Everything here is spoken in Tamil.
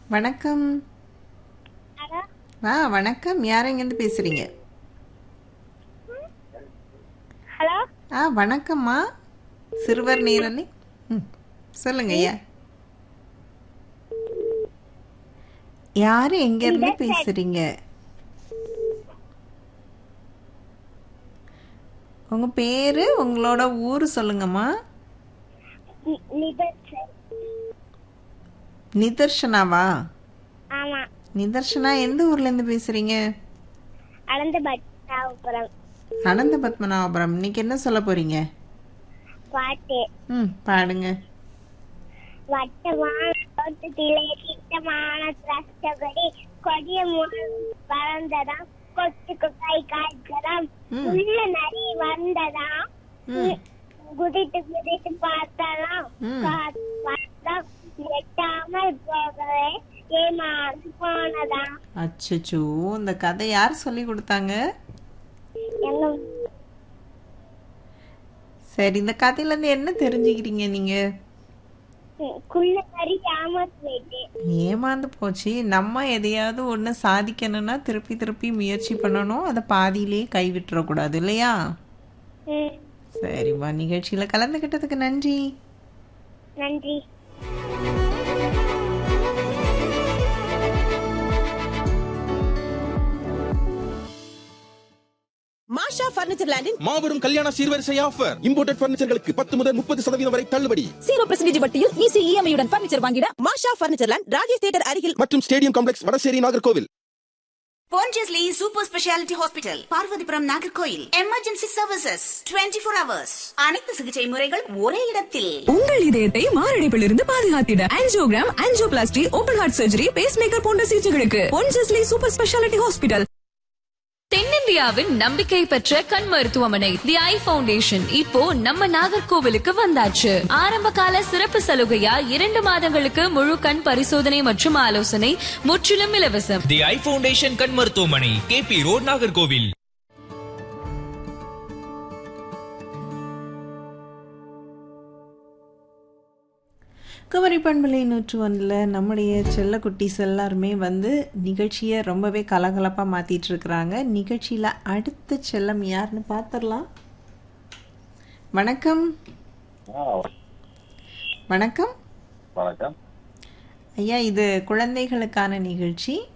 வணக்கம் ஹலோ ஆ வணக்கம் யார் எங்கேருந்து பேசுறீங்க ஹலோ ஆ வணக்கம்மா சிறுவர் நேரலை ம் சொல்லுங்க ஐயா யாரு எங்க இருந்து பேசுறீங்க உங்க பேரு உங்களோட ஊர் சொல்லுங்கம்மா நி- நிதர்சன் நிதர்ஷனாவா ஆமா நிதர்ஷனா எந்த ஊர்ல இருந்து பேசுறீங்க அனந்த பட்டாபுரம் அனந்த பத்மநாபபுரம் இன்னைக்கு என்ன சொல்ல போறீங்க பாட்டு ம் பாடுங்க வட்டமான தோட்டத்திலே திட்டமான திராட்சைக்கொடி கொடிய முள் வளர்ந்ததாம் கொத்து கொத்தாய் காய்ச்சதாம் ம். உள்ள நரி வந்ததாம் ம் குதித்து குதித்து பார்த்தாலாம் ம். பா- பார்த்தாம் எட்டாமல் போகவே ஏமாந்து போனதாம் அச்சச்சோ இந்த கதை யார் சொல்லி கொடுத்தாங்க எங்க சரி இந்த கதையில இருந்து என்ன தெரிஞ்சுக்கிறீங்க நீங்க குள்ள நரி ஏமாத்து போயிட்டு ஏமாந்து போச்சு நம்ம எதையாவது ஒன்று சாதிக்கணும்னா திருப்பி திருப்பி முயற்சி பண்ணணும் அதை பாதியிலேயே கைவிட்டுறக்கூடாது இல்லையா ம், சரிம்மா நிகழ்ச்சியில கலந்துக்கிட்டதுக்கு நன்றி நன்றி மாஷா பர்னிச்சர் லேண்டின் மாபெரும் கல்யாண சீர்வரிசை ஆஃபர் இம்போர்ட்டட் பர்னிச்சர்களுக்கு பத்து முதல் முப்பது சதவீதம் வரை தள்ளுபடி ஜீரோ பெர்சன்டேஜ் வட்டியில் ஈஸி இஎம்ஐயுடன் பர்னிச்சர் வாங்கிட Masha furniture land Rajesh theatre அருகில் மற்றும் stadium complex Vadasery Nagercoil Pondicherry super speciality hospital Parvathipuram Nagercoil emergency services 24 four hours அனைத்து சிகிச்சை முறைகள் ஒரே இடத்தில் உங்கள் இதயத்தை மாரடைப்பிலிருந்து பாதுகாத்திட angiogram angioplasty open heart surgery pacemaker போன்ற சிகிச்சைகளுக்கு பொன்ஜஸ்லி சூப்பர் ஸ்பெஷாலிட்டி ஹாஸ்பிட்டல் தென்னிந்தியாவின் நம்பிக்கை பெற்ற கண் மருத்துவமனை தி ஐ ஃபவுண்டேஷன் இப்போ நம்ம நாகர்கோவிலுக்கு வந்தாச்சு ஆரம்ப கால சிறப்பு சலுகையா இரண்டு மாதங்களுக்கு முழு கண் பரிசோதனை மற்றும் ஆலோசனை முற்றிலும் இலவசம் தி ஐ ஃபவுண்டேஷன் கண் மருத்துவமனை கேபி ரோட் நாகர்கோவில் குமரி பண்பலை நூற்று ஒன்றில் நம்முடைய செல்ல குட்டீஸ் எல்லாருமே வந்து நிகழ்ச்சியை ரொம்பவே கலகலப்பாக மாற்றிட்டு இருக்கிறாங்க நிகழ்ச்சியில் அடுத்த செல்லம் யாருன்னு பார்த்துடலாம் வணக்கம் வணக்கம் வணக்கம் ஐயா இது குழந்தைகளுக்கான நிகழ்ச்சி